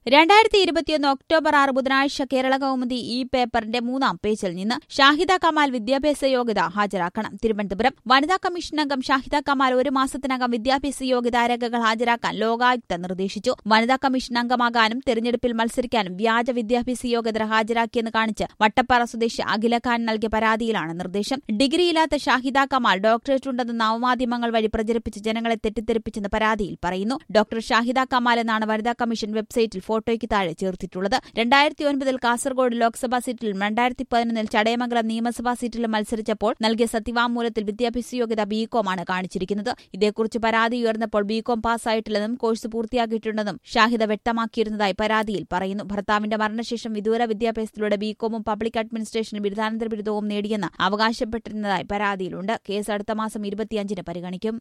രണ്ടായിരത്തി ഇരുപത്തിയൊന്ന് ഒക്ടോബർ ആറ് ബുധനാഴ്ച കേരള കൗമുദി ഈ പേപ്പറിന്റെ മൂന്നാം പേജിൽ നിന്ന് ഷാഹിദ കമാൽ വിദ്യാഭ്യാസ യോഗ്യത ഹാജരാക്കണം തിരുവനന്തപുരം വനിതാ കമ്മീഷൻ അംഗം ഷാഹിദ കമാൽ ഒരു മാസത്തിനകം വിദ്യാഭ്യാസ യോഗ്യതാ രേഖകൾ ഹാജരാക്കാൻ ലോകായുക്ത നിർദ്ദേശിച്ചു വനിതാ കമ്മീഷൻ അംഗമാകാനും തെരഞ്ഞെടുപ്പിൽ മത്സരിക്കാനും വ്യാജ വിദ്യാഭ്യാസ യോഗ്യത ഹാജരാക്കിയെന്ന് കാണിച്ച് വട്ടപ്പാറ സ്വദേശി അഖില ഖാൻ നൽകിയ പരാതിയിലാണ് നിർദ്ദേശം ഡിഗ്രിയില്ലാത്ത ഷാഹിദ കമാൽ ഡോക്ടറേറ്റ് ഉണ്ടെന്ന് നവമാധ്യമങ്ങൾ വഴി പ്രചരിപ്പിച്ച് ജനങ്ങളെ തെറ്റിദ്ധരിപ്പിച്ചെന്ന് പരാതിയിൽ പറയുന്നു ഡോക്ടർ ഷാഹിദ കമാൽ എന്നാണ് വനിതാ കമ്മീഷൻ വെബ്സൈറ്റിൽ ഫോട്ടോയ്ക്ക് താഴെ ചേർത്തിട്ടുള്ളത് രണ്ടായിരത്തി ഒൻപതിൽ കാസർഗോഡ് ലോക്സഭാ സീറ്റിലും രണ്ടായിരത്തി പതിനൊന്നിൽ ചടയമംഗലം നിയമസഭാ സീറ്റിലും മത്സരിച്ചപ്പോൾ നൽകിയ സത്യവാങ്മൂലത്തിൽ വിദ്യാഭ്യാസ യോഗ്യത ബികോമാണ് കാണിച്ചിരിക്കുന്നത് ഇതേക്കുറിച്ച് പരാതി ഉയർന്നപ്പോൾ ബികോം പാസ്സായിട്ടില്ലെന്നും കോഴ്സ് പൂർത്തിയാക്കിയിട്ടുണ്ടെന്നും ഷാഹിദ വ്യക്തമാക്കിയിരുന്നതായി പരാതിയിൽ പറയുന്നു ഭർത്താവിന്റെ മരണശേഷം വിദൂര വിദ്യാഭ്യാസത്തിലൂടെ ബികോമും പബ്ലിക് അഡ്മിനിസ്ട്രേഷനും ബിരുദാനന്തര ബിരുദവും നേടിയെന്ന് അവകാശപ്പെട്ടിരുന്നതായി പരാതിയിലുണ്ട് കേസ് അടുത്ത മാസം ഇരുപത്തിയഞ്ചിന് പരിഗണിക്കും